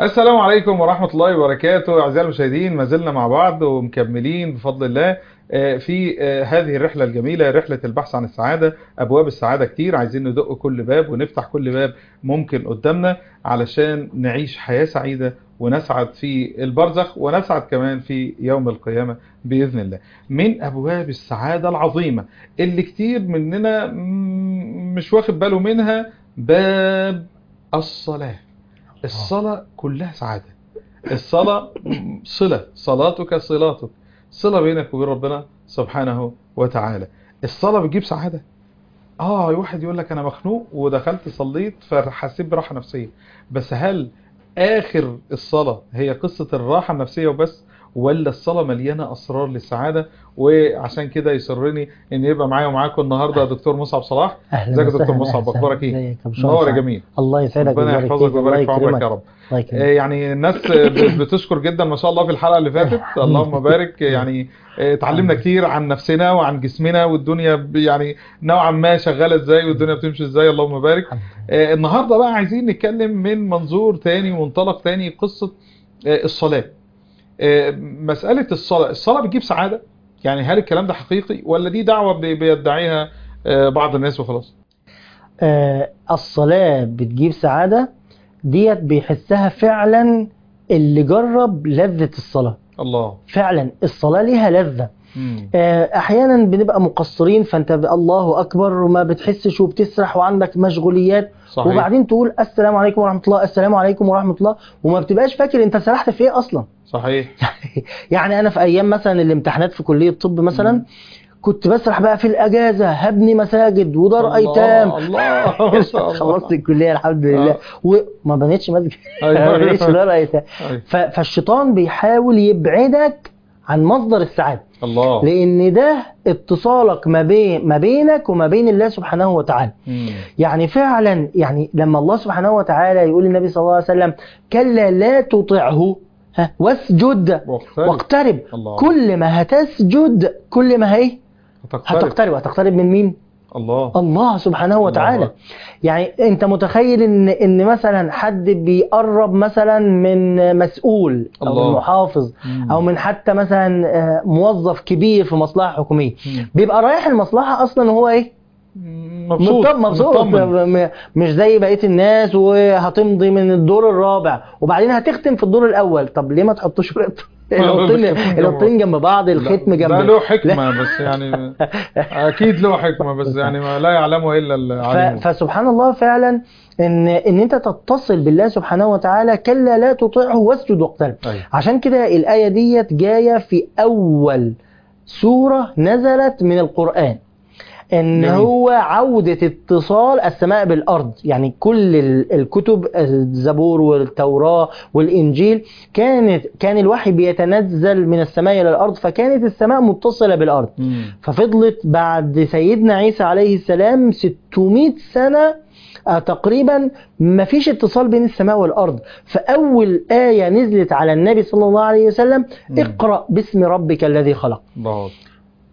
السلام عليكم ورحمة الله وبركاته أعزائي المشاهدين ما زلنا مع بعض ومكملين بفضل الله آه، في آه، هذه الرحلة الجميلة رحلة البحث عن السعادة أبواب السعادة كتير عايزين ندق كل باب ونفتح كل باب ممكن قدامنا علشان نعيش حياة سعيدة ونسعد في البرزخ ونسعد كمان في يوم القيامة بإذن الله من أبواب السعادة العظيمة اللي كتير مننا مم، مش واخد باله منها باب الصلاة الصلاة كلها سعادة الصلاة صلة صلاتك صلاتك صلة بينك وبين ربنا سبحانه وتعالى الصلاة بتجيب سعادة اه واحد يقول لك انا مخنوق ودخلت صليت فحسيت براحة نفسية بس هل اخر الصلاة هي قصة الراحة النفسية وبس ولا الصلاة مليانة اسرار للسعادة وعشان كده يسرني ان يبقى معايا ومعاكم النهارده دكتور مصعب صلاح اهلا ازيك يا وسهلا، دكتور مصعب أهلا اخبارك وسهلا. ايه ازيك يا باشا منور يا سعد. جميل الله يسعدك ربنا ويبارك يحفظك فيك ويبارك الله في عمرك يكرمك يا رب الله آه، يكرمك يعني الناس ب- بتشكر جدا ما شاء الله في الحلقة اللي فاتت اللهم بارك يعني آه، اتعلمنا كتير عن نفسنا وعن جسمنا والدنيا ب- يعني نوعا ما شغالة ازاي والدنيا بتمشي ازاي اللهم بارك الحمد لله. آه، النهاردة بقى عايزين نتكلم من منظور تاني ومنطلق تاني قصة آه، الصلاة آه، مسألة الصلاة الصلاة بتجيب سعادة يعني هل الكلام ده حقيقي ولا دي دعوة بي- بيدعيها آه، بعض الناس وخلاص آه الصلاة بتجيب سعادة ديت بيحسها فعلا اللي جرب لذة الصلاة الله فعلا الصلاة ليها لذة مم. آه، احيانا بنبقى مقصرين فانت ب- الله اكبر وما بتحسش وبتسرح وعندك مشغوليات صحيح وبعدين تقول السلام عليكم ورحمة الله السلام عليكم ورحمة الله وما بتبقاش فاكر انت سرحت في ايه اصلا صحيح يعني انا في ايام مثلا الامتحانات في كليه الطب مثلا مم. كنت بسرح بقى في الاجازه هبني مساجد ودار الله، ايتام الله ما شاء الله خلصت الكليه الحمد لله آه. وما بنيتش مسجد أيوة، ما بنيتش أيوة. دار ايتام أيوة. ف- فالشيطان بيحاول يبعدك عن مصدر السعاده الله لان ده اتصالك ما بين ما بينك وما بين الله سبحانه وتعالى مم. يعني فعلا يعني لما الله سبحانه وتعالى يقول للنبي صلى الله عليه وسلم كلا لا تطعه ها واسجد واقترب واقترب الله كل ما هتسجد كل ما هي هتقترب هتقترب هتقترب من مين الله الله سبحانه الله وتعالى أكبر. يعني انت متخيل ان ان مثلا حد بيقرب مثلا من مسؤول او الله. من محافظ مم. او من حتى مثلا آه، موظف كبير في مصلحه حكوميه مم. بيبقى رايح المصلحه اصلا وهو ايه مبسوط مطمن- مبسوط مطمن. م- مش زي بقيه الناس وهتمضي من الدور الرابع وبعدين هتختم في الدور الاول طب ليه ما تحطوش ورقة- الاوضتين الاوضتين جنب بعض الختم لا، جنب ده له حكمة بس يعني اكيد له حكمة بس يعني ما لا يعلمه الا ف... العالم فسبحان الله فعلا ان ان انت تتصل بالله سبحانه وتعالى كلا لا تطيعه واسجد واقترب أيوة. عشان كده الايه ديت جايه في اول سوره نزلت من القران ان جميل. هو عودة اتصال السماء بالارض يعني كل ال- الكتب الزبور والتوراة والانجيل كانت كان الوحي بيتنزل من السماء الى الارض فكانت السماء متصلة بالارض مم. ففضلت بعد سيدنا عيسى عليه السلام 600 سنة آه، تقريبا ما فيش اتصال بين السماء والأرض فأول آية نزلت على النبي صلى الله عليه وسلم مم. اقرأ باسم ربك الذي خلق الله أكبر.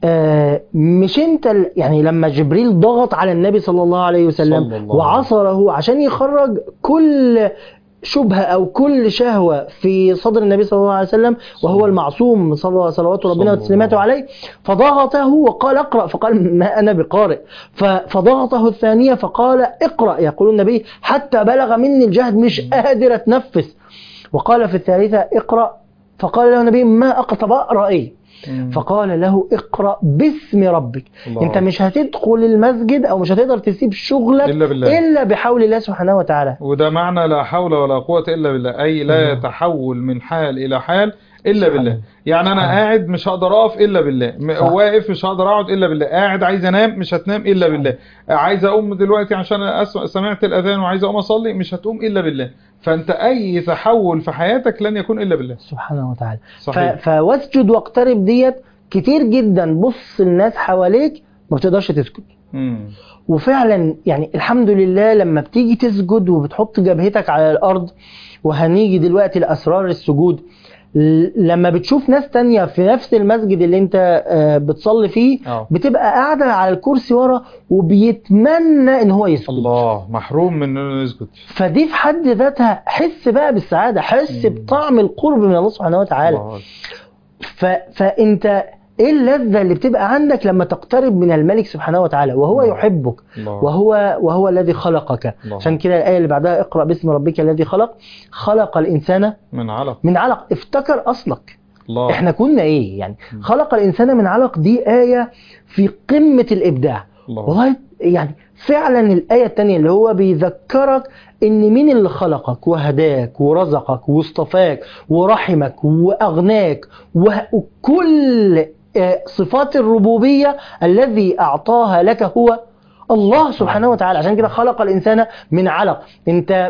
آه، مش انت ال- يعني لما جبريل ضغط على النبي صلى الله عليه وسلم صلى الله وعصره عشان يخرج كل شبهة أو كل شهوة في صدر النبي صلى الله عليه وسلم وهو المعصوم صلى صلوات صلى ربنا الله وتسليماته عليه فضغطه وقال اقرأ فقال ما أنا بقارئ ف- فضغطه الثانية فقال اقرأ يقول النبي حتى بلغ مني الجهد مش قادر أتنفس وقال في الثالثة اقرأ فقال له النبي ما أقرأ طب أقرأ إيه مم. فقال له اقرأ باسم ربك الله انت مش هتدخل المسجد او مش هتقدر تسيب شغلك إلا بالله. الا بحول الله سبحانه وتعالى وده معنى لا حول ولا قوة إلا بالله أي لا الله. يتحول من حال إلى حال إلا سبحان بالله الله. يعني أنا سبحان قاعد مش هقدر أقف إلا بالله م- صح. واقف مش هقدر أقعد إلا بالله قاعد عايز أنام مش هتنام إلا بالله عايز أقوم دلوقتي عشان أسمع سمعت الأذان وعايز أقوم أصلي مش هتقوم إلا بالله فأنت أي تحول في حياتك لن يكون إلا بالله سبحانه وتعالى ف... صحيح فواسجد واقترب ديت كتير جدا بص الناس حواليك ما بتقدرش تسجد مم. وفعلا يعني الحمد لله لما بتيجي تسجد وبتحط جبهتك على الارض وهنيجي دلوقتي لاسرار السجود ل- لما بتشوف ناس تانية في نفس المسجد اللي انت آه، بتصلي فيه اه بتبقى قاعدة على الكرسي ورا وبيتمنى ان هو يسجد الله محروم من انه يسجد فدي في حد ذاتها حس بقى بالسعادة حس مم. بطعم القرب من الله سبحانه وتعالى الله أكبر. ف... فانت ايه اللذة اللي بتبقى عندك لما تقترب من الملك سبحانه وتعالى وهو الله. يحبك الله وهو وهو الذي خلقك الله. عشان كده الآية اللي بعدها اقرأ باسم ربك الذي خلق خلق الإنسان من علق من علق افتكر أصلك الله احنا كنا ايه يعني مم. خلق الإنسان من علق دي آية في قمة الإبداع الله والله يعني فعلا الآية التانية اللي هو بيذكرك إن مين اللي خلقك وهداك ورزقك واصطفاك ورحمك وأغناك وه- وكل آه، صفات الربوبية الذي أعطاها لك هو الله سبحانه وتعالى عشان كده خلق الإنسان من علق أنت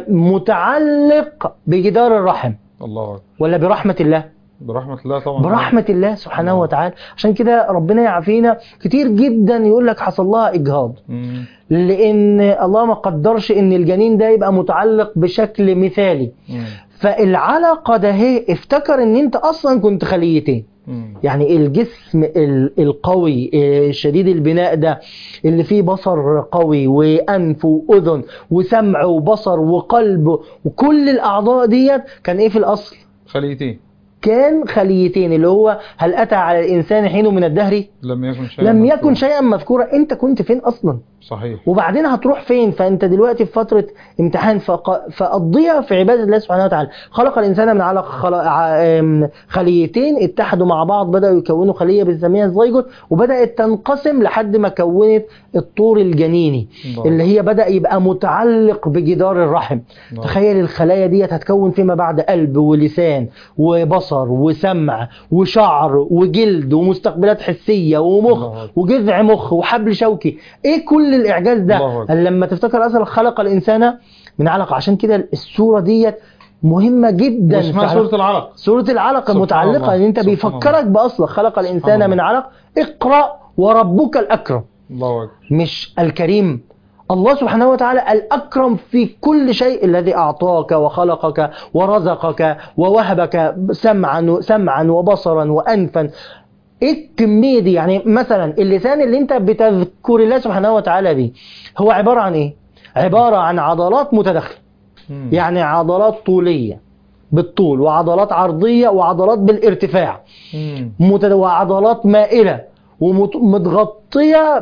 متعلق بجدار الرحم الله أكبر. ولا برحمة الله برحمة الله طبعا برحمة الله سبحانه الله. وتعالى عشان كده ربنا يعافينا كتير جدا يقول لك حصل لها إجهاض مم. لان الله ما قدرش ان الجنين ده يبقى متعلق بشكل مثالي مم. فالعلاقه ده هي افتكر ان انت اصلا كنت خليتين مم. يعني الجسم ال- القوي آه، شديد البناء ده اللي فيه بصر قوي وانف واذن وسمع وبصر وقلب وكل الاعضاء ديت كان ايه في الاصل خليتين كان خليتين اللي هو هل اتى على الانسان حين من الدهر لم يكن شيئا لم مذكورا. يكن شيئا مذكورا انت كنت فين اصلا صحيح وبعدين هتروح فين فانت دلوقتي في فتره امتحان فق... فقضيها في عباده الله سبحانه وتعالى خلق الانسان من علق خل... ع- آم، خليتين اتحدوا مع بعض بداوا يكونوا خليه بنسميها الزيجوت وبدات تنقسم لحد ما كونت الطور الجنيني الله. اللي هي بدا يبقى متعلق بجدار الرحم الله. تخيل الخلايا ديت هتكون فيما بعد قلب ولسان وبصر وسمع وشعر وجلد ومستقبلات حسيه ومخ الله أكبر. وجذع مخ وحبل شوكي ايه كل الاعجاز الله ده أكبر. لما تفتكر اصلا خلق الانسان من علق عشان كده السوره ديت مهمه جدا في واسمها علاقة- سورة العلق سوره العلق سبحان المتعلقه الله. ان انت سبحان بيفكرك باصلك خلق الانسان الله. من علق اقرا وربك الاكرم الله أكبر مش الكريم الله سبحانه وتعالى الأكرم في كل شيء الذي أعطاك وخلقك ورزقك ووهبك سمعا سمعا وبصرا وأنفا ايه الكمية دي يعني مثلا اللسان اللي انت بتذكر الله سبحانه وتعالى بيه هو عبارة عن ايه عبارة عن عضلات متداخلة مم. يعني عضلات طولية بالطول وعضلات عرضية وعضلات بالارتفاع مم. متد- وعضلات مائلة ومتغطية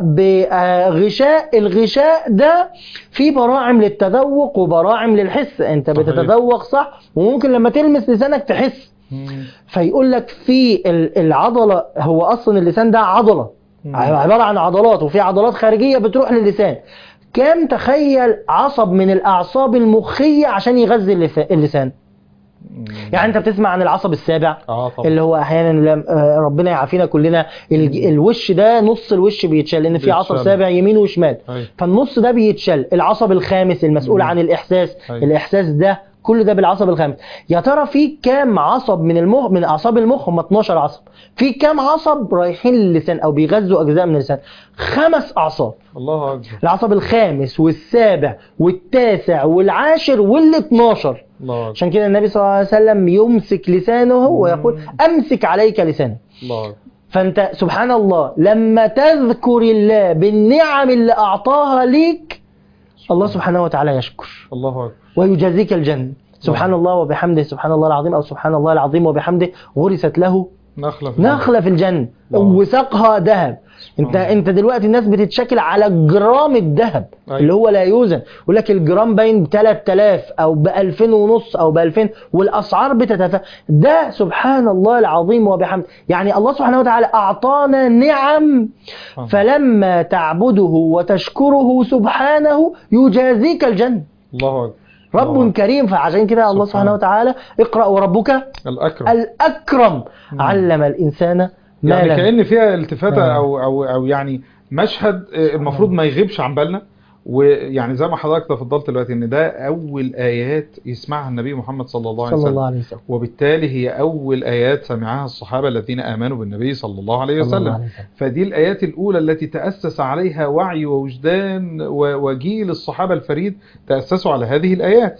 بغشاء الغشاء ده فيه براعم للتذوق وبراعم للحس انت صحيح. بتتذوق صح وممكن لما تلمس لسانك تحس مم. فيقول لك في ال- العضلة هو اصلا اللسان ده عضلة مم. عبارة عن عضلات وفي عضلات خارجية بتروح للسان كم تخيل عصب من الاعصاب المخية عشان يغذي اللف- اللسان مم. يعني انت بتسمع عن العصب السابع اه طبعا اللي هو احيانا لم- آه، ربنا يعافينا كلنا الج- الوش ده نص الوش بيتشال لان في عصب بيتشال. سابع يمين وشمال أيوة. فالنص ده بيتشال العصب الخامس المسؤول مم. عن الاحساس أيوة. الاحساس ده كل ده بالعصب الخامس يا ترى في كام عصب من المخ من اعصاب المخ هم 12 عصب في كام عصب رايحين للسان او بيغذوا اجزاء من اللسان خمس اعصاب الله أكبر العصب الخامس والسابع والتاسع والعاشر وال 12 الله أكبر عشان كده النبي صلى الله عليه وسلم يمسك لسانه ويقول امسك عليك لسانك الله أكبر فانت سبحان الله لما تذكر الله بالنعم اللي اعطاها ليك الله سبحانه وتعالى يشكر الله أكبر ويجازيك الجنة سبحان نعم. الله وبحمده سبحان الله العظيم او سبحان الله العظيم وبحمده غرست له نخلة في نخلة في الجنة نعم. وساقها ذهب انت الله. انت دلوقتي الناس بتتشكل على جرام الذهب أيوة. اللي هو لا يوزن يقول لك الجرام باين ب 3000 او ب 2000 ونص او ب 2000 والاسعار بتتفاوت ده سبحان الله العظيم وبحمده يعني الله سبحانه وتعالى اعطانا نعم آه. فلما تعبده وتشكره سبحانه يجازيك الجنة الله أكبر رب الله كريم فعشان كده الله سبحان. سبحانه وتعالى اقرأ وربك الأكرم الأكرم مم. علم الإنسان ما يعني لم كأن فيها التفاتة آه. أو أو أو يعني مشهد آه، المفروض ما يغيبش عن بالنا ويعني زي ما حضرتك تفضلت دلوقتي ان ده اول ايات يسمعها النبي محمد صلى الله عليه صلى وسلم الله عليه وسلم وبالتالي هي اول ايات سمعها الصحابه الذين امنوا بالنبي صلى الله عليه صلى الله وسلم عليه وسلم. فدي الايات الاولى التي تاسس عليها وعي ووجدان و- وجيل الصحابه الفريد تاسسوا على هذه الايات صح.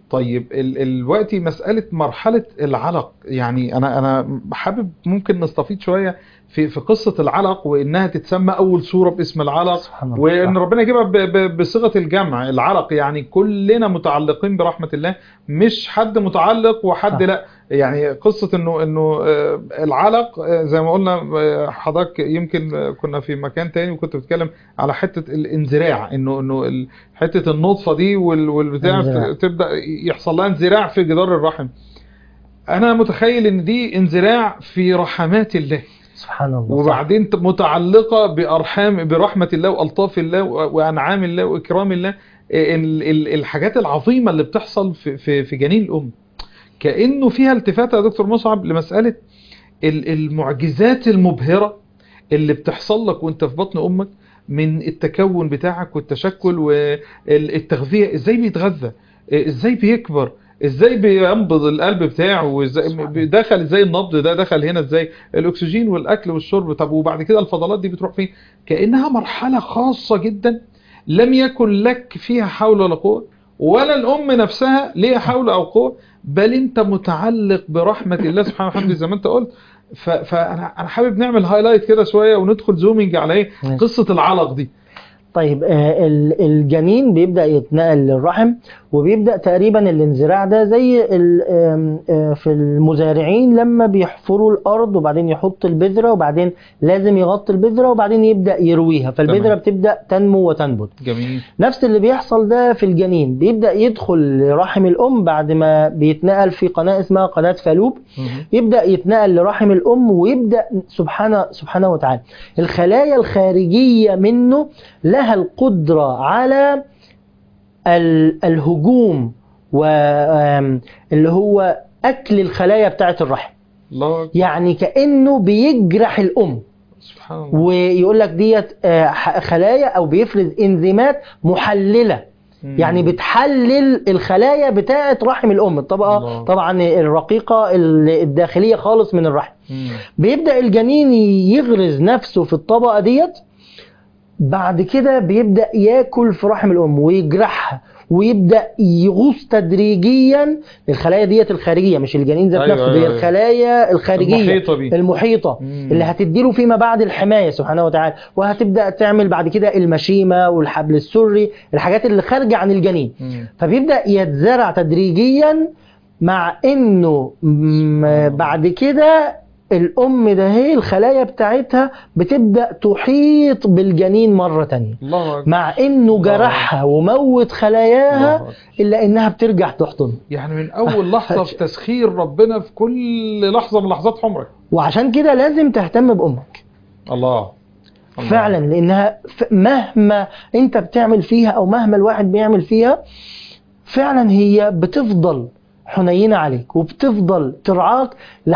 طيب ال- الوقت مسألة مرحلة العلق يعني أنا أنا حابب ممكن نستفيد شوية في في قصة العلق وإنها تتسمى أول سورة باسم العلق سبحان الله وإن ربنا يجيبها ب- ب- بصيغة الجمع العلق يعني كلنا متعلقين برحمة الله مش حد متعلق وحد صح. لا يعني قصة إنه إنه آه، العلق آه، زي ما قلنا آه، حضرتك يمكن آه، كنا في مكان تاني وكنت بتتكلم على حتة الانزراع إنه إنه ال- حتة النطفة دي وال- والبتاع انزراع. تبدأ يحصل لها انزراع في جدار الرحم أنا متخيل إن دي انزراع في رحمات الله سبحان الله صح. وبعدين ت- متعلقة بأرحام برحمة الله وألطاف الله و- وأنعام الله وإكرام الله ال- ال- الحاجات العظيمة اللي بتحصل في, في, في جنين الأم كأنه فيها التفاتة يا دكتور مصعب لمسألة ال- المعجزات المبهرة اللي بتحصل لك وانت في بطن أمك من التكون بتاعك والتشكل والتغذية ازاي بيتغذى ازاي بيكبر ازاي بينبض القلب بتاعه وازاي دخل ازاي النبض ده دخل هنا ازاي الاكسجين والاكل والشرب طب وبعد كده الفضلات دي بتروح فين كانها مرحله خاصه جدا لم يكن لك فيها حول ولا قوه ولا الام نفسها ليها حول او قوه بل انت متعلق برحمه الله سبحانه وتعالى زي ما انت قلت ف- فانا انا حابب نعمل هايلايت كده شويه وندخل زومينج على ايه ماشي. قصه العلق دي طيب آه، ال- الجنين بيبدأ يتنقل للرحم وبيبدأ تقريبا الانزراع ده زي ال- آم، آه، في المزارعين لما بيحفروا الأرض وبعدين يحط البذرة وبعدين لازم يغطي البذرة وبعدين يبدأ يرويها فالبذرة تمام. بتبدأ تنمو وتنبت جميل نفس اللي بيحصل ده في الجنين بيبدأ يدخل لرحم الأم بعد ما بيتنقل في قناة اسمها قناة فالوب مهم. يبدأ يتنقل لرحم الأم ويبدأ سبحانه سبحانه وتعالى الخلايا الخارجية منه لها القدرة على ال- الهجوم واللي هو أكل الخلايا بتاعة الرحم الله أكبر. يعني كأنه بيجرح الأم سبحان الله ويقول لك ديت آه، ح- خلايا أو بيفرز إنزيمات محللة مم. يعني بتحلل الخلايا بتاعة رحم الأم الطبقة الله. طبعا الرقيقة ال- الداخلية خالص من الرحم مم. بيبدأ الجنين يغرز نفسه في الطبقة ديت بعد كده بيبدأ ياكل في رحم الأم ويجرحها ويبدأ يغوص تدريجيا الخلايا ديت الخارجية مش الجنين ذات أيوة، نفسه أيوة، دي أيوة. الخلايا الخارجية المحيطة بيه. المحيطة مم. اللي هتديله فيما بعد الحماية سبحانه وتعالى وهتبدأ تعمل بعد كده المشيمة والحبل السري الحاجات اللي خارجة عن الجنين مم. فبيبدأ يتزرع تدريجيا مع انه م- بعد كده الام ده هي الخلايا بتاعتها بتبدأ تحيط بالجنين مرة تانية الله أكبر. مع انه الله. جرحها وموت الله خلاياها أكبر. الا انها بترجع تحضن يعني من اول لحظه في تسخير ربنا في كل لحظه من لحظات عمرك وعشان كده لازم تهتم بامك الله الله. فعلا لانها ف- مهما انت بتعمل فيها او مهما الواحد بيعمل فيها فعلا هي بتفضل حنينة عليك وبتفضل ترعاك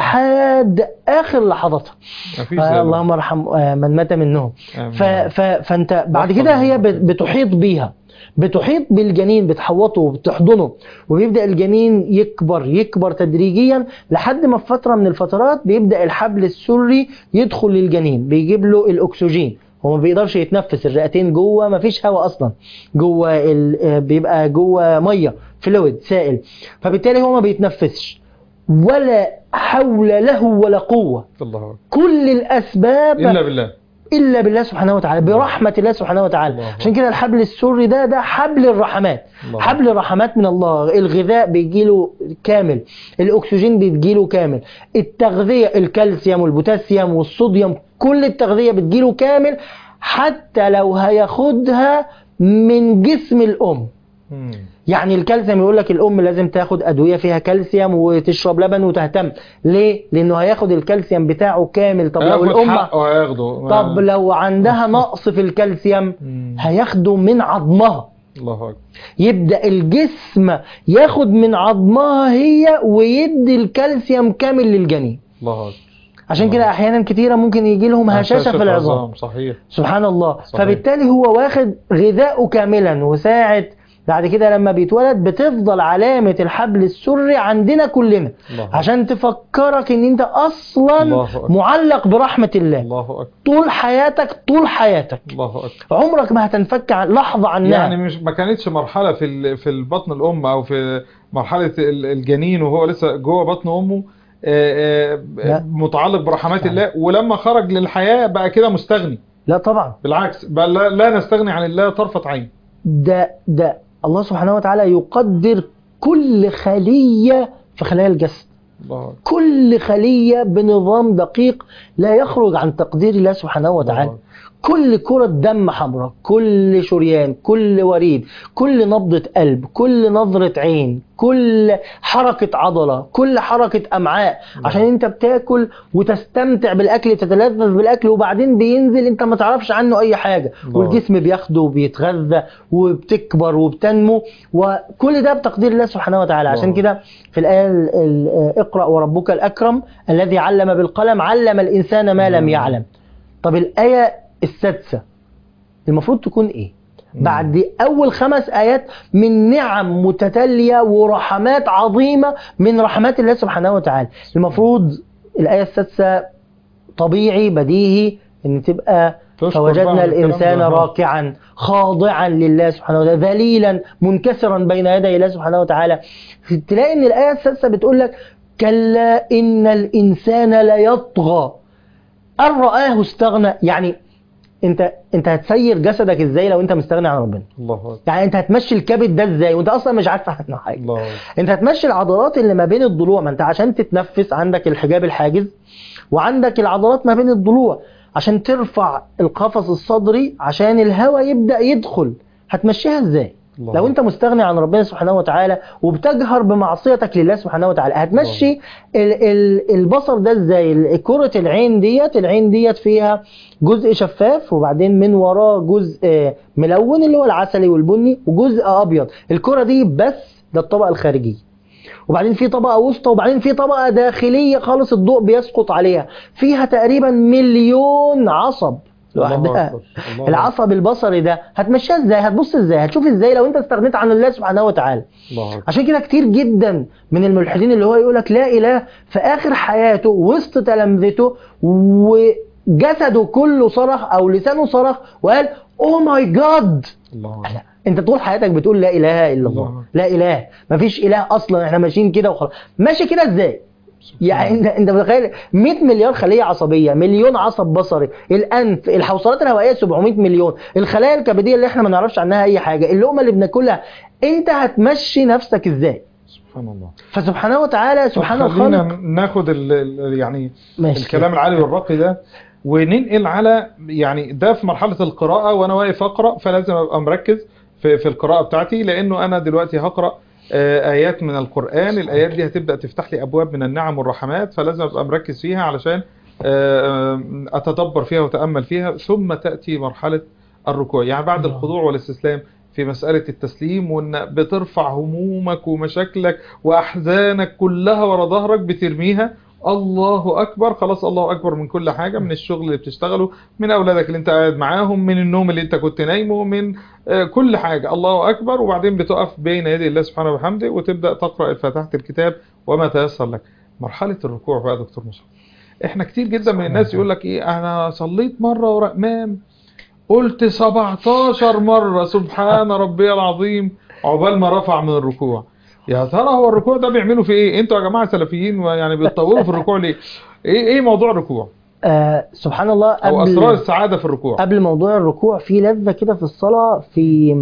لحد اخر لحظاتها مفيش زي ده. اللهم ارحم آه، من مات منهم آمين. ف ف فانت بعد واحفظ كده هي الله. بت- بتحيط بيها بتحيط بالجنين بتحوطه وبتحضنه وبيبدأ الجنين يكبر يكبر تدريجيا لحد ما في فترة من الفترات بيبدأ الحبل السري يدخل للجنين بيجيب له الأكسجين هو ما بيقدرش يتنفس الرئتين جوه ما فيش هواء اصلا جوه ال- آه، بيبقى جوه ميه فلويد سائل فبالتالي هو ما بيتنفسش ولا حول له ولا قوه الله أكبر. كل الاسباب الا بالله الا بالله سبحانه وتعالى برحمه الله سبحانه وتعالى الله. عشان كده الحبل السري ده ده حبل الرحمات الله. حبل رحمات من الله الغذاء بيجيله كامل الاكسجين بيجيله كامل التغذيه الكالسيوم والبوتاسيوم والصوديوم كل التغذيه بتجيله كامل حتى لو هياخدها من جسم الام مم. يعني الكالسيوم يقول لك الام لازم تاخد ادويه فيها كالسيوم وتشرب لبن وتهتم ليه لانه هياخد الكالسيوم بتاعه كامل طب لو هياخد الام حقه هياخده طب لو عندها نقص في الكالسيوم مم. هياخده من عظمها الله اكبر يبدأ الجسم ياخد من عظمها هي ويدي الكالسيوم كامل للجنين الله اكبر عشان كده احيانا كتيرة ممكن يجي لهم هشاشة في العظام صحيح سبحان الله صحيح. فبالتالي هو واخد غذاؤه كاملا وساعة بعد كده لما بيتولد بتفضل علامة الحبل السري عندنا كلنا الله عشان تفكرك ان انت اصلا الله أكبر. معلق برحمة الله الله اكبر طول حياتك طول حياتك الله اكبر عمرك ما هتنفك عن لحظة عنها يعني مش ما كانتش مرحله في ال- في البطن الام او في مرحله ال- الجنين وهو لسه جوه بطن امه آه، آه، لا. متعلق برحمات صحيح. الله ولما خرج للحياه بقى كده مستغني لا طبعا بالعكس بل لا, لا نستغني عن الله طرفه عين ده ده الله سبحانه وتعالى يقدر كل خلية في خلايا الجسد الله أكبر. كل خلية بنظام دقيق لا يخرج عن تقدير الله سبحانه وتعالى الله كل كرة دم حمراء كل شريان كل وريد كل نبضة قلب كل نظرة عين كل حركة عضلة كل حركة أمعاء نعم. عشان انت بتاكل وتستمتع بالأكل تتلذذ بالأكل وبعدين بينزل انت ما تعرفش عنه أي حاجة الله. والجسم بياخده وبيتغذى وبتكبر وبتنمو وكل ده بتقدير الله سبحانه وتعالى عشان الله. كده في الآية ال- ال- اقرأ وربك الأكرم الذي علم بالقلم علم الإنسان ما لم نعم. يعلم طب الآية السادسة المفروض تكون إيه؟ بعد أول خمس آيات من نعم متتالية ورحمات عظيمة من رحمات الله سبحانه وتعالى المفروض الآية السادسة طبيعي بديهي إن تبقى تشكر بقى فوجدنا على الكلام الإنسان ده. راكعا خاضعا لله سبحانه وتعالى ذليلا منكسرا بين يدي الله سبحانه وتعالى تلاقي إن الآية السادسة بتقول لك كلا إن الإنسان ليطغى أن رآه استغنى يعني انت انت هتسير جسدك ازاي لو انت مستغني عن ربنا الله أكبر. يعني انت هتمشي الكبد ده ازاي وانت اصلا مش عارف عنه حاجه الله أكبر. انت هتمشي العضلات اللي ما بين الضلوع ما انت عشان تتنفس عندك الحجاب الحاجز وعندك العضلات ما بين الضلوع عشان ترفع القفص الصدري عشان الهواء يبدا يدخل هتمشيها ازاي الله لو انت مستغني عن ربنا سبحانه وتعالى وبتجهر بمعصيتك لله سبحانه وتعالى هتمشي ال ال البصر ده ازاي ال- كرة العين ديت العين ديت فيها جزء شفاف وبعدين من وراه جزء آه، ملون اللي هو العسلي والبني وجزء ابيض الكرة دي بس ده الطبقة الخارجية وبعدين في طبقة وسطى وبعدين في طبقة داخلية خالص الضوء بيسقط عليها فيها تقريبا مليون عصب الله لوحدها أكبر. الله العصب البصري ده هتمشيها ازاي هتبص ازاي هتشوف ازاي لو انت استغنيت عن الله سبحانه وتعالى الله أكبر. عشان كده كتير جدا من الملحدين اللي هو يقولك لا اله في اخر حياته وسط تلامذته وجسده كله صرخ او لسانه صرخ وقال اوه ماي جاد الله أكبر. انت طول حياتك بتقول لا اله الا الله الله. لا اله مفيش اله اصلا احنا ماشيين كده وخلاص ماشي كده ازاي يعني انت انت متخيل 100 مليار خليه عصبيه مليون عصب بصري الانف الحوصلات الهوائيه 700 مليون الخلايا الكبديه اللي احنا ما نعرفش عنها اي حاجه اللقمه اللي بناكلها انت هتمشي نفسك ازاي سبحان الله فسبحانه وتعالى سبحان طب خلينا الخالق ناخد ال ال يعني ماشي. الكلام العالي والراقي ده وننقل على يعني ده في مرحلة القراءة وانا واقف اقرأ فلازم ابقى مركز في, في القراءة بتاعتي لانه انا دلوقتي هقرأ آه، ايات من القرآن الايات دي هتبدأ تفتح لي ابواب من النعم والرحمات فلازم ابقى مركز فيها علشان آه، اتدبر فيها واتامل فيها ثم تاتي مرحله الركوع يعني بعد الله. الخضوع والاستسلام في مسألة التسليم وان بترفع همومك ومشاكلك واحزانك كلها ورا ظهرك بترميها الله اكبر خلاص الله اكبر من كل حاجة من الشغل اللي بتشتغله من اولادك اللي انت قاعد معاهم من النوم اللي انت كنت نايمه من آه، كل حاجة الله اكبر وبعدين بتقف بين يدي الله سبحانه وبحمده وتبدأ تقرأ فتحة الكتاب وما تيسر لك مرحلة الركوع بقى يا دكتور مصطفى احنا كتير جدا من الناس يقول لك ايه انا صليت مرة ورا امام قلت 17 مرة سبحان ربي العظيم عقبال ما رفع من الركوع يا ترى هو الركوع ده بيعملوا فيه ايه انتوا يا جماعة سلفيين ويعني بيتطوروا في الركوع ليه ايه ايه موضوع الركوع آه سبحان الله او قبل اسرار السعادة في الركوع قبل موضوع الركوع في لذة كده في الصلاة في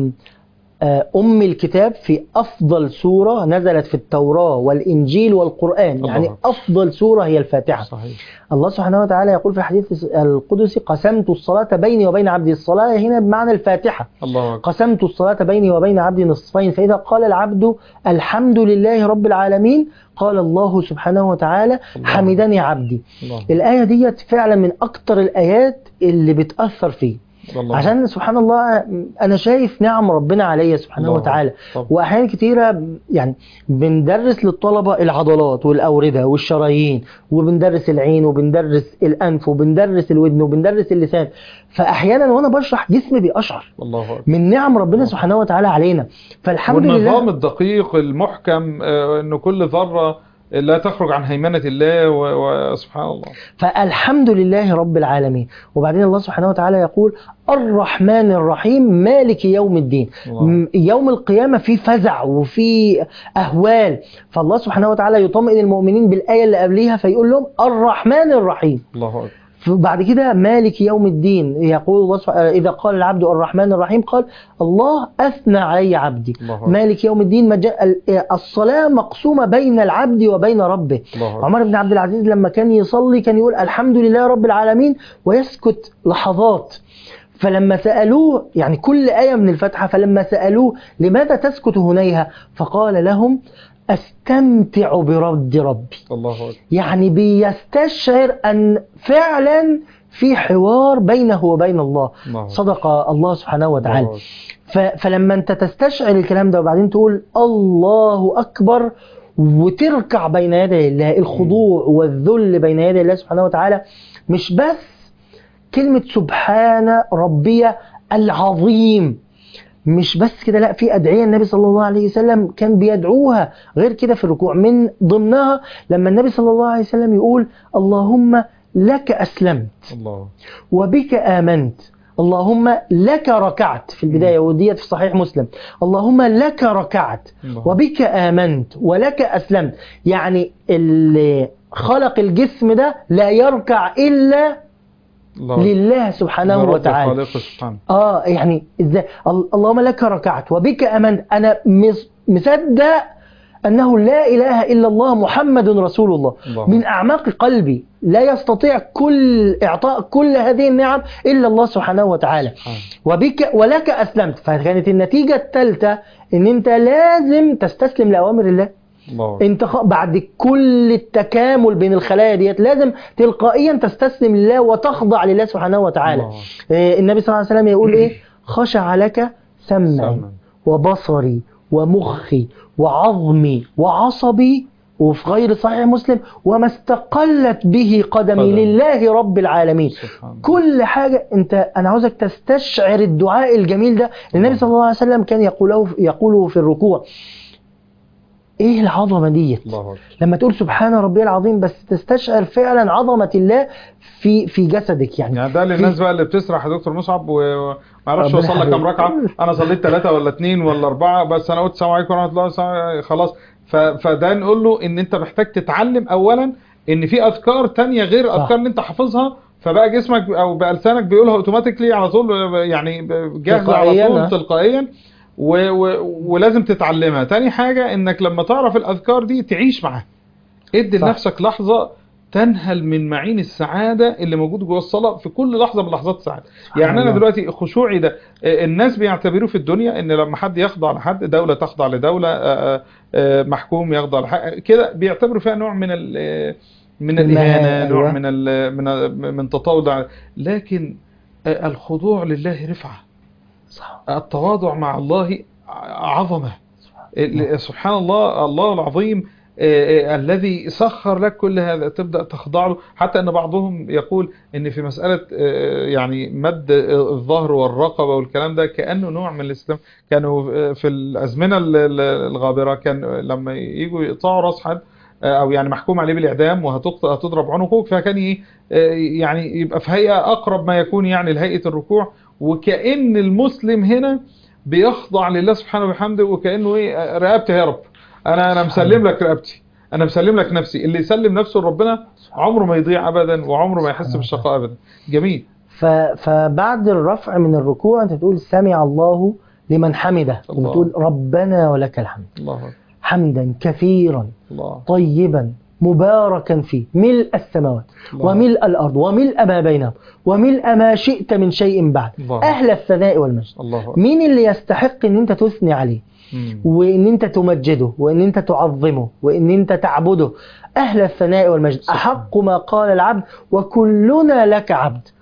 آه، أم الكتاب في أفضل سورة نزلت في التوراة والإنجيل والقرآن الله يعني أكبر. أفضل سورة هي الفاتحة صحيح الله سبحانه وتعالى يقول في الحديث القدسي قسمت الصلاة بيني وبين عبدي الصلاة هنا بمعنى الفاتحة الله اكبر قسمت الصلاة بيني وبين عبدي نصفين فإذا قال العبد الحمد لله رب العالمين قال الله سبحانه وتعالى الله. حمدني عبدي الله الآية ديت فعلا من أكتر الآيات اللي بتأثر فيه والله عشان سبحان الله انا شايف نعم ربنا عليا سبحانه الله. وتعالى طبعا. واحيان كتيره يعني بندرس للطلبه العضلات والاورده والشرايين وبندرس العين وبندرس الانف وبندرس الودن وبندرس اللسان فاحيانا وانا بشرح جسمي بيقشعر الله أكبر. من نعم ربنا سبحانه وتعالى علينا فالحمد والنظام لله الدقيق المحكم آه، انه كل ذره لا تخرج عن هيمنه الله و- وسبحان الله فالحمد لله رب العالمين وبعدين الله سبحانه وتعالى يقول الرحمن الرحيم مالك يوم الدين الله. م- يوم القيامة في فزع وفي أهوال فالله سبحانه وتعالى يطمئن المؤمنين بالآية اللي قبليها فيقول لهم الرحمن الرحيم الله اكبر بعد كده مالك يوم الدين يقول الله سبحانه إذا قال العبد الرحمن الرحيم قال الله أثنى علي عبدي الله أكبر. مالك يوم الدين مجا- ال- الصلاة مقسومة بين العبد وبين ربه الله أكبر. عمر بن عبد العزيز لما كان يصلي كان يقول الحمد لله رب العالمين ويسكت لحظات فلما سألوه يعني كل آية من الفاتحة فلما سألوه لماذا تسكت هنيها فقال لهم أستمتع برد ربي الله اكبر يعني بيستشعر أن فعلا في حوار بينه وبين الله الله أكبر. صدق الله سبحانه وتعالى الله أكبر. ف- فلما انت تستشعر الكلام ده وبعدين تقول الله اكبر وتركع بين يدي الله الخضوع والذل بين يدي الله سبحانه وتعالى مش بس كلمة سبحان ربي العظيم مش بس كده لا في أدعية النبي صلى الله عليه وسلم كان بيدعوها غير كده في الركوع من ضمنها لما النبي صلى الله عليه وسلم يقول اللهم لك أسلمت الله وبك آمنت اللهم لك ركعت في البداية وديت في صحيح مسلم اللهم لك ركعت الله. وبك آمنت ولك أسلمت يعني اللي خلق الجسم ده لا يركع إلا الله لله سبحانه لرب وتعالى خالقه سبحانه اه يعني ازاي ال- اللهم لك ركعت وبك امنت انا مص- مصدق انه لا اله الا الله محمد رسول الله الله. من اعماق قلبي لا يستطيع كل اعطاء كل هذه النعم الا الله سبحانه وتعالى سبحانه. وبك ولك اسلمت فكانت النتيجه الثالثه ان انت لازم تستسلم لاوامر الله الله أكبر. انت خ- بعد كل التكامل بين الخلايا ديت لازم تلقائيا تستسلم لله وتخضع لله سبحانه وتعالى الله. إيه، النبي صلى الله عليه وسلم يقول ايه خشع لك سمعي سمعي. وبصري ومخي وعظمي وعصبي وفي غير صحيح مسلم وما استقلت به قدمي قدم. لله رب العالمين سبحان الله. كل حاجة انت انا عاوزك تستشعر الدعاء الجميل ده النبي صلى الله عليه وسلم كان يقوله يقوله في الركوع ايه العظمة ديت الله أكبر. لما تقول سبحان ربي العظيم بس تستشعر فعلا عظمة الله في في جسدك يعني يعني ده للناس بقى اللي بتسرح يا دكتور مصعب وما اعرفش ربنا اوصل لك كام يحفظك. ركعه انا صليت ثلاثه ولا اثنين ولا اربعه بس انا قلت السلام عليكم ورحمه الله السلام- خلاص ف- فده نقول له ان انت محتاج تتعلم اولا ان في اذكار تانية غير صح. الاذكار اللي انت حافظها فبقى جسمك او بقى لسانك بيقولها اوتوماتيكلي على طول يعني جاهزه على تلقائياً، طول آه. تلقائيا و و ولازم تتعلمها تاني حاجه انك لما تعرف الاذكار دي تعيش معاها ادي صح. لنفسك لحظه تنهل من معين السعاده اللي موجود جوه الصلاه في كل لحظه من لحظات السعاده يعني انا الله. دلوقتي خشوعي ده آه، الناس بيعتبروه في الدنيا ان لما حد يخضع لحد دوله تخضع لدوله آه، آه، آه، محكوم يخضع لحق كده بيعتبروا فيها نوع من ال- آه، من المهانة، الاهانه نوع أيوة. من ال- من ال- من تطاول لكن آه، الخضوع لله رفعه صح التواضع مع الله عظمة ال- سبحان الله الله العظيم آه، آه، الذي سخر لك كل هذا تبدأ تخضع له حتى أن بعضهم يقول أن في مسألة آه، يعني مد الظهر والرقبة والكلام ده كأنه نوع من الإسلام كانوا آه، في الأزمنة ال- ال- الغابرة كان لما يجوا يقطعوا راس حد آه، أو يعني محكوم عليه بالإعدام وهتضرب عنقه فكان ي- آه، يعني يبقى في هيئة أقرب ما يكون يعني لهيئة الركوع وكأن المسلم هنا بيخضع لله سبحانه وبحمده وكأنه ايه رقبتي يا رب انا انا مسلم لك رقبتي انا مسلم لك نفسي اللي يسلم نفسه لربنا عمره ما يضيع ابدا وعمره ما يحس بالشقاء ابدا جميل ف... فبعد الرفع من الركوع انت تقول سمع الله لمن حمده الله. وتقول ربنا ولك الحمد الله أكبر. حمدا كثيرا الله طيبا مباركا فيه ملء السماوات الله. وملء الأرض وملء ما بينهم وملء ما شئت من شيء بعد الله. أهل الثناء والمجد الله أكبر. مين اللي يستحق ان انت تثني عليه مم. وان انت تمجده وان انت تعظمه وان انت تعبده اهل الثناء والمجد سبحان. احق ما قال العبد وكلنا لك عبد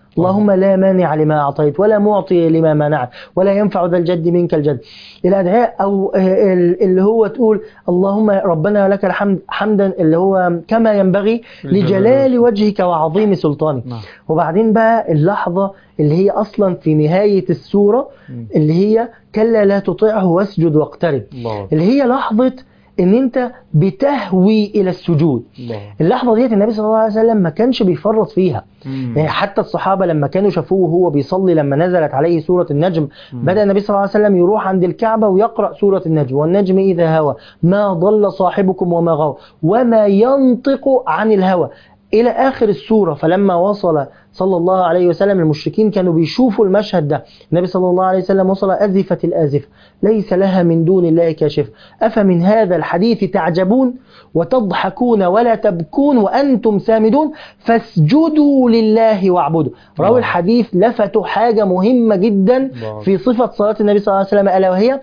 اللهم لا مانع لما أعطيت ولا معطي لما منعت ولا ينفع ذا الجد منك الجد الأدعياء أو آه، ال- اللي هو تقول اللهم ربنا لك الحمد حمدا اللي هو كما ينبغي لجلال وجهك وعظيم سلطانك نعم وبعدين بقى اللحظة اللي هي أصلا في نهاية السورة مم. اللي هي كلا لا تطعه واسجد واقترب الله اللي هي لحظة ان انت بتهوي الى السجود الله اللحظة ديت النبي صلى الله عليه وسلم ما كانش بيفرط فيها مم. يعني حتى الصحابة لما كانوا شافوه وهو بيصلي لما نزلت عليه سورة النجم مم. بدأ النبي صلى الله عليه وسلم يروح عند الكعبة ويقرأ سورة النجم والنجم إذا هوى ما ضل صاحبكم وما غوى وما ينطق عن الهوى إلى آخر السورة فلما وصل صلى الله عليه وسلم المشركين كانوا بيشوفوا المشهد ده النبي صلى الله عليه وسلم وصل أزفت الآزفة ليس لها من دون الله كاشف أفمن هذا الحديث تعجبون وتضحكون ولا تبكون وأنتم سامدون فاسجدوا لله واعبدوا الله. راوي الحديث لفتوا حاجة مهمة جدا الله. في صفة صلاة النبي صلى الله عليه وسلم ألا وهي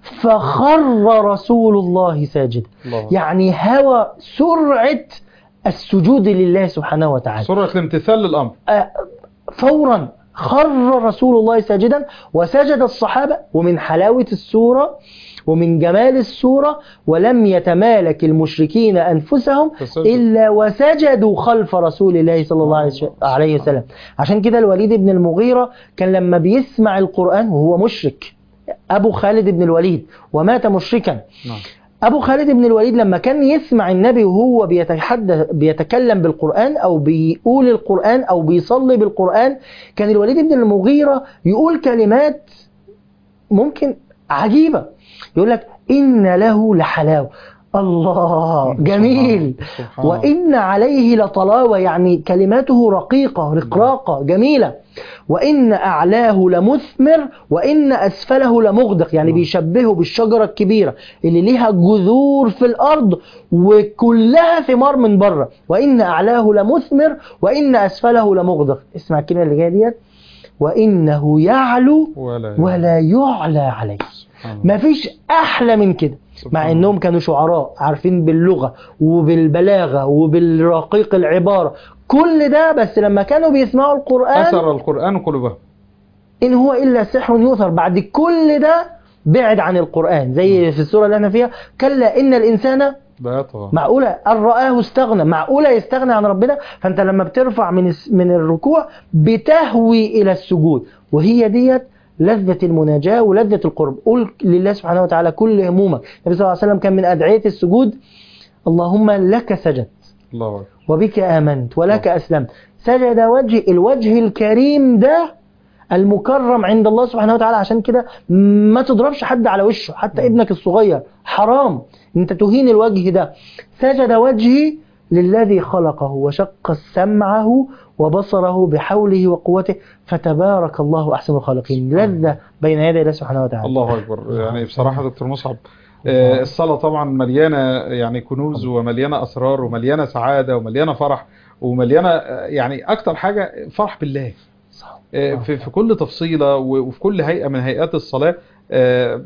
فخر رسول الله ساجدا الله يعني هوى سرعة السجود لله سبحانه وتعالى سرعة الامتثال للأمر آه، فورا خر رسول الله ساجدا وسجد الصحابة ومن حلاوة السورة ومن جمال السورة ولم يتمالك المشركين أنفسهم فسجد. إلا وسجدوا خلف رسول الله صلى الله عليه وس- عليه وسلم عشان كده الوليد بن المغيرة كان لما بيسمع القرآن وهو مشرك أبو خالد بن الوليد ومات مشركا نعم أبو خالد بن الوليد لما كان يسمع النبي وهو بيتحدث بيتكلم بالقرآن أو بيقول القرآن أو بيصلي بالقرآن كان الوليد بن المغيرة يقول كلمات ممكن عجيبة يقول لك إن له لحلاوة الله جميل سبحان الله. وإن عليه لطلاوة يعني كلماته رقيقة رقراقة جميلة وإن أعلاه لمثمر وإن أسفله لمغدق يعني نعم. بيشبهه بالشجرة الكبيرة اللي ليها جذور في الأرض وكلها ثمار من بره وإن أعلاه لمثمر وإن أسفله لمغدق اسمع الكلمة اللي جاية ديت وإنه يعلو ولا ولا يعلى عليه سبحان الله. مفيش أحلى من كده سبحان مع الله. انهم كانوا شعراء عارفين باللغة وبالبلاغة وبالرقيق العبارة كل ده بس لما كانوا بيسمعوا القرآن أثر القرآن قلوبهم إن هو إلا سحر يؤثر بعد كل ده بعد عن القرآن زي في السورة اللي احنا فيها كلا إن الإنسان لا يطغى معقولة أن رآه استغنى معقولة يستغنى عن ربنا فأنت لما بترفع من الس- من الركوع بتهوي إلى السجود وهي ديت لذة المناجاة ولذة القرب قل لله سبحانه وتعالى كل همومك النبي صلى الله عليه وسلم كان من أدعية السجود اللهم لك سجدت الله أكبر وبك آمنت ولك أسلمت سجد وجه الوجه الكريم ده المكرم عند الله سبحانه وتعالى عشان كده ما تضربش حد على وشه حتى ابنك الصغير حرام انت تهين الوجه ده سجد وجهي للذي خلقه وشق سمعه وبصره بحوله وقوته فتبارك الله أحسن الخالقين لذة بين يدي الله سبحانه وتعالى الله أكبر يعني بصراحة دكتور مصعب آه، الصلاة طبعا مليانة يعني كنوز ومليانة أسرار ومليانة سعادة ومليانة فرح ومليانة آه، يعني أكتر حاجة فرح بالله آه، في في كل تفصيلة و- وفي كل هيئة من هيئات الصلاة آه،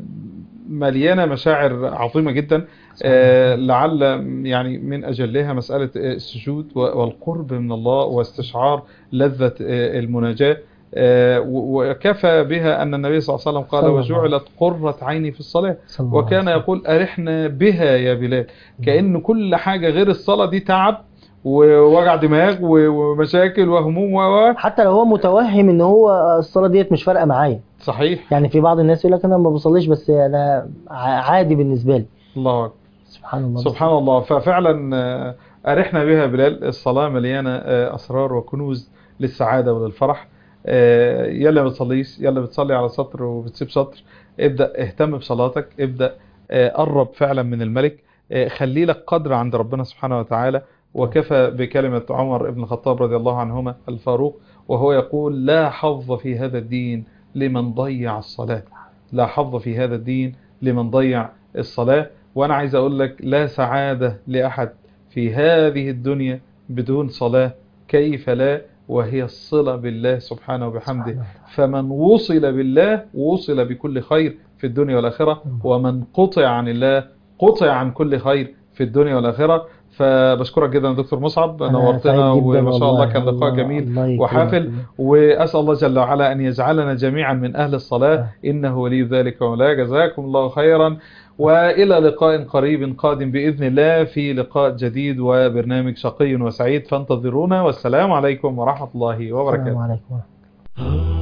مليانة مشاعر عظيمة جدا آه، لعل يعني من أجلها مسألة آه، السجود و- والقرب من الله واستشعار لذة آه، المناجاة آه، و- وكفى بها أن النبي صلى الله عليه وسلم قال صلى الله عليه وجعلت قرة عيني في الصلاة صلى الله وكان عليه وسلم. يقول أرحنا بها يا بلال كأن كل حاجة غير الصلاة دي تعب ووجع دماغ و- ومشاكل وهموم و حتى لو هو متوهم ان هو الصلاة ديت مش فارقة معايا صحيح يعني في بعض الناس يقول لك انا ما بصليش بس انا ع- عادي بالنسبه لي الله أكبر سبحان الله سبحان الله ففعلا آه، أرحنا بها بلال الصلاة مليانة آه، أسرار وكنوز للسعادة وللفرح آه، يلا ما بتصليش يلا بتصلي على سطر وبتسيب سطر ابدأ اهتم بصلاتك ابدأ آه، قرب فعلا من الملك آه، خلي لك قدر عند ربنا سبحانه وتعالى وكفى بكلمة عمر بن الخطاب رضي الله عنهما الفاروق وهو يقول لا حظ في هذا الدين لمن ضيع الصلاة لا حظ في هذا الدين لمن ضيع الصلاة وأنا عايز أقول لك لا سعادة لأحد في هذه الدنيا بدون صلاة كيف لا وهي الصلة بالله سبحانه وبحمده فمن وصل بالله وصل بكل خير في الدنيا والآخرة ومن قطع عن الله قطع عن كل خير في الدنيا والآخرة فبشكرك جدا يا دكتور مصعب أنا نورتنا سعيد جداً وما شاء الله والله. كان لقاء الله- جميل الله يكرمك. وحافل وأسأل الله جل وعلا أن يجعلنا جميعا من أهل الصلاة آه. إنه ولي ذلك ولا جزاكم الله خيرا وإلى لقاء قريب قادم بإذن الله في لقاء جديد وبرنامج شقي وسعيد فانتظرونا والسلام عليكم ورحمة الله وبركاته السلام عليكم